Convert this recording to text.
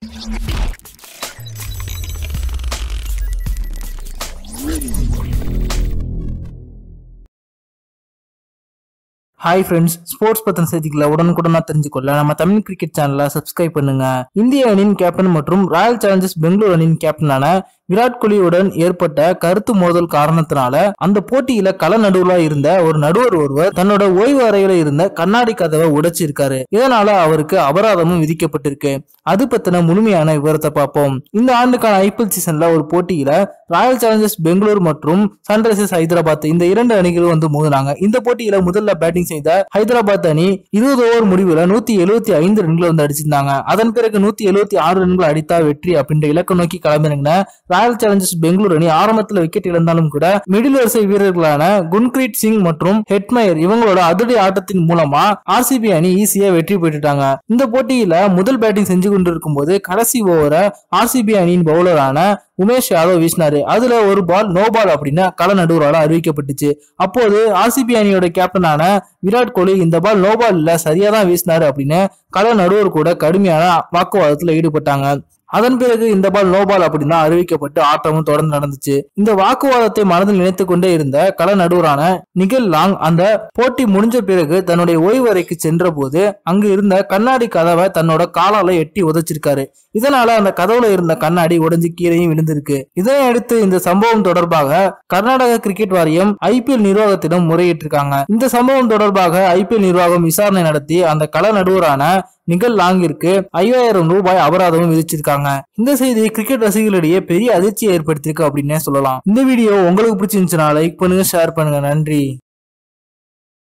hi friends sports பத்தின செய்திகளை உடனுக்குடனா தெரிஞ்சுக்கொள்ள நம்ம தமிழ் கிரிக்கெட் சேனலை சப்ஸ்கிரைப் பண்ணுங்க இந்திய அணியின் கேப்டன் மற்றும் ராயல் சேலஞ்சர்ஸ் பெங்களூர் அணியின் கேப்டனான விராட் கோலியுடன் ஏற்பட்ட கருத்து மோதல் காரணத்தினால அந்த போட்டியில கள நடுவுலா இருந்த ஒரு நடுவர் ஒருவர் தன்னோட ஓய்வு அறையில இருந்த கண்ணாடி கதவை உடைச்சிருக்காரு இதனால அவருக்கு அபராதமும் விதிக்கப்பட்டிருக்கு அது பத்தின முழுமையான விவரத்தை பார்ப்போம் இந்த ஆண்டுக்கான ஐபிஎல் சீசன்ல ஒரு போட்டியில ராயல் சேலஞ்சர்ஸ் பெங்களூர் மற்றும் சன்ரைசர்ஸ் ஹைதராபாத் இந்த இரண்டு அணிகளும் வந்து மோதினாங்க இந்த போட்டியில முதல்ல பேட்டிங் செய்த ஹைதராபாத் அணி இருபது ஓவர் முடிவுல நூத்தி எழுபத்தி ஐந்து ரன்களை வந்து அடிச்சிருந்தாங்க அதன் பிறகு நூத்தி எழுபத்தி ஆறு ரன்கள் அடித்தா வெற்றி அப்படின்ற இலக்கு நோக்கி கிளம்பினாங்க ராயல் சேலஞ்சர்ஸ் பெங்களூர் அணி ஆரம்பத்துல விக்கெட் இழந்தாலும் கூட மிடில் வரிசை வீரர்களான குன்கிரீட் சிங் மற்றும் ஹெட்மயர் இவங்களோட அதிரடி ஆட்டத்தின் மூலமா ஆர்சிபி அணி ஈஸியா வெற்றி பெற்றுட்டாங்க இந்த போட்டியில முதல் பேட்டிங் செஞ்சு கொண்டிருக்கும் போது கடைசி ஓவரை ஆர்சிபி அணியின் பவுலரான உமேஷ் யாதவ் வீசினாரு அதுல ஒரு பால் நோ பால் அப்படின்னு கள நடுவரால அறிவிக்கப்பட்டுச்சு அப்போது ஆர்சிபி அணியோட கேப்டனான விராட் கோலி இந்த பால் நோ பால் இல்ல சரியா தான் வீசினாரு அப்படின்னு கள நடுவர் கூட கடுமையான வாக்குவாதத்துல ஈடுபட்டாங்க அதன் பிறகு இந்த பால் நோ பால் அப்படின்னு தான் அறிவிக்கப்பட்டு ஆட்டமும் தொடர்ந்து நடந்துச்சு இந்த வாக்குவாதத்தை மனதில் நினைத்து கொண்டே இருந்த கள நடுவரான நிகில் லாங் அந்த போட்டி முடிஞ்ச பிறகு தன்னுடைய ஓய்வு அறைக்கு சென்ற போது அங்கு இருந்த கண்ணாடி கதவை தன்னோட காலால எட்டி உதைச்சிருக்காரு இதனால அந்த கதவுல இருந்த கண்ணாடி உடைஞ்சு கீழேயும் விழுந்திருக்கு இதனை அடுத்து இந்த சம்பவம் தொடர்பாக கர்நாடக கிரிக்கெட் வாரியம் ஐபிஎல் நிர்வாகத்திடம் முறையிட்டிருக்காங்க இந்த சம்பவம் தொடர்பாக ஐபிஎல் நிர்வாகம் விசாரணை நடத்தி அந்த கள நடுவரான நிகல் லாங்கிற்கு ஐயாயிரம் ரூபாய் அபராதமும் விதிச்சிருக்காங்க இந்த செய்தி கிரிக்கெட் ரசிகர்களிடையே பெரிய அதிர்ச்சியை ஏற்படுத்தியிருக்கு அப்படின்னே சொல்லலாம் இந்த வீடியோ உங்களுக்கு பிடிச்சிருந்துச்சுன்னா லைக் பண்ணுங்க ஷேர் பண்ணுங்க நன்றி